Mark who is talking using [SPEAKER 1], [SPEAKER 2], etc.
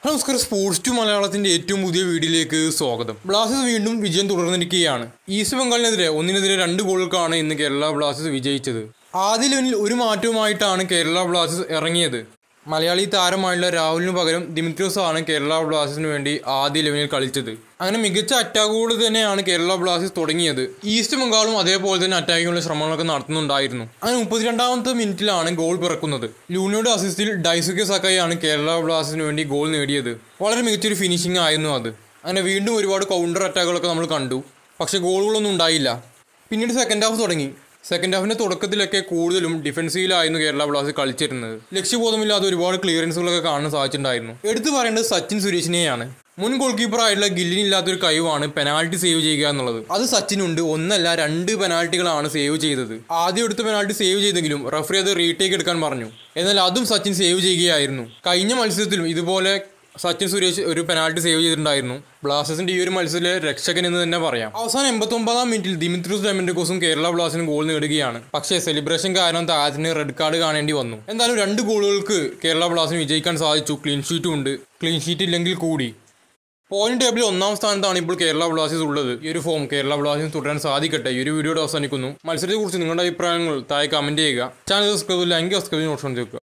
[SPEAKER 1] നമസ്കാരം sports to മലയാളത്തിന്റെ ഏറ്റവും പുതിയ വീഡിയോയിലേക്ക് സ്വാഗതം ബ്ലാസ്റ്റേഴ്സ് വീണ്ടും വിജയം തുടർന്നിരിക്കുകയാണ് ഈസ്റ്റ് ബംഗാളിനെതിരെ ഒന്നിനെതിരെ രണ്ട് ഗോളുകൾക്കാണ് ഇന്ന് കേരള ബ്ലാസ്റ്റേഴ്സ് വിജയിച്ചത് ആദ്യ ലെവനിൽ ഒരു മാറ്റവുമായിട്ടാണ് കേരള ബ്ലാസ്റ്റേഴ്സ് ഇറങ്ങിയത് മലയാളി താരമായുള്ള രാഹുലിന് പകരം ദിമിത്രോസ് ആണ് കേരള ബ്ലാസ്റ്റേഴ്സിന് വേണ്ടി ആദ്യ ലെവനിൽ കളിച്ചത് അങ്ങനെ മികച്ച അറ്റാക്കുകൾ തന്നെയാണ് കേരള ബ്ലാസ്റ്റേഴ്സ് തുടങ്ങിയത് ഈസ്റ്റ് ബംഗാളും അതേപോലെ തന്നെ അറ്റാക്കിങ്ങുള്ള ശ്രമങ്ങളൊക്കെ നടത്തുന്നുണ്ടായിരുന്നു അങ്ങനെ മുപ്പത്തിരണ്ടാമത്തെ മിനിറ്റിലാണ് ഗോൾ പിറക്കുന്നത് ലൂണിയുടെ അസിസ്റ്റിൽ ഡൈസുക്കെ സക്കായാണ് കേരള ബ്ലാസ്റ്റേഴ്സിന് വേണ്ടി ഗോൾ നേടിയത് വളരെ മികച്ചൊരു ഫിനിഷിംഗ് ആയിരുന്നു അത് അങ്ങനെ വീണ്ടും ഒരുപാട് കൗണ്ടർ അറ്റാക്കുകളൊക്കെ നമ്മൾ കണ്ടു പക്ഷേ ഗോളുകളൊന്നും ഉണ്ടായില്ല പിന്നീട് സെക്കൻഡ് ഹാഫ് തുടങ്ങി സെക്കൻഡ് ഹാഫിന്റെ തുടക്കത്തിലൊക്കെ കൂടുതലും ഡിഫൻസീവിലായിരുന്നു കേരള ബ്ലാസ്റ്റേഴ്സ് കളിച്ചിരുന്നത് ലക്ഷ്യബോധമില്ലാതെ ഒരുപാട് ക്ലിയറൻസുകളൊക്കെ കാണാൻ സാധിച്ചിട്ടുണ്ടായിരുന്നു എടുത്തു പറയേണ്ടത് സച്ചിൻ സുരേഷിനെയാണ് മുൻ ഗോൾ കീപ്പറായിട്ടുള്ള ഗില്ലിനില്ലാത്തൊരു കഴിവാണ് പെനാൾട്ടി സേവ് ചെയ്യുക എന്നുള്ളത് അത് സച്ചിനുണ്ട് ഒന്നല്ല രണ്ട് പെനാൾട്ടികളാണ് സേവ് ചെയ്തത് ആദ്യം എടുത്ത പെനാൾട്ടി സേവ് ചെയ്തെങ്കിലും റഫറി അത് റീടേക്ക് എടുക്കാൻ പറഞ്ഞു എന്നാൽ അതും സച്ചിൻ സേവ് ചെയ്യുകയായിരുന്നു കഴിഞ്ഞ മത്സരത്തിലും ഇതുപോലെ സച്ചിൻ സുരേഷ് ഒരു പെനാൾട്ടി സേവ് ചെയ്തിട്ടുണ്ടായിരുന്നു ബ്ലാസ്റ്റേഴ്സിന്റെ ഈ ഒരു മത്സരത്തിലെ രക്ഷകൻ എന്ന് തന്നെ പറയാം അവസാനം എൺപത്തൊമ്പതാം മിനിറ്റിൽ ദിമിത്രിസ് ഡെമൻഡോസും കേരള ബ്ലാസ്റ്റേഴ്സിന് ഗോൾ നേടുകയാണ് പക്ഷേ സെലിബ്രേഷൻ കാരണം താരത്തിന് റെഡ് കാർഡ് കാണേണ്ടി വന്നു എന്തായാലും രണ്ട് ഗോളുകൾക്ക് കേരള ബ്ലാസ്റ്റേഴ്സിന് വിജയിക്കാൻ സാധിച്ചു ക്ലീൻ ഷീറ്റും ഉണ്ട് ക്ലീൻ ഷീറ്റ് ഇല്ലെങ്കിൽ കൂടി പോയിന്റ് ടേബിളിൽ ഒന്നാം സ്ഥാനത്താണ് ഇപ്പോൾ കേരള ബ്ലാസ്റ്റേഴ്സ് ഉള്ളത് ഈ ഒരു ഫോം കേരള ബ്ലാസ്റ്റേഴ്സ് തുടരാൻ സാധിക്കട്ടെ ഈ ഒരു വീഡിയോയുടെ അവസാനിക്കുന്നു മത്സരത്തെക്കുറിച്ച് നിങ്ങളുടെ അഭിപ്രായങ്ങൾ താഴെ കമന്റ് ചെയ്യുക ചാനൽ സബ്സ്ക്രൈബ് ഇല്ലെങ്കിൽ സബ്സ്ക്രൈബ് ഓപ്ഷൻ ചെയ്യുക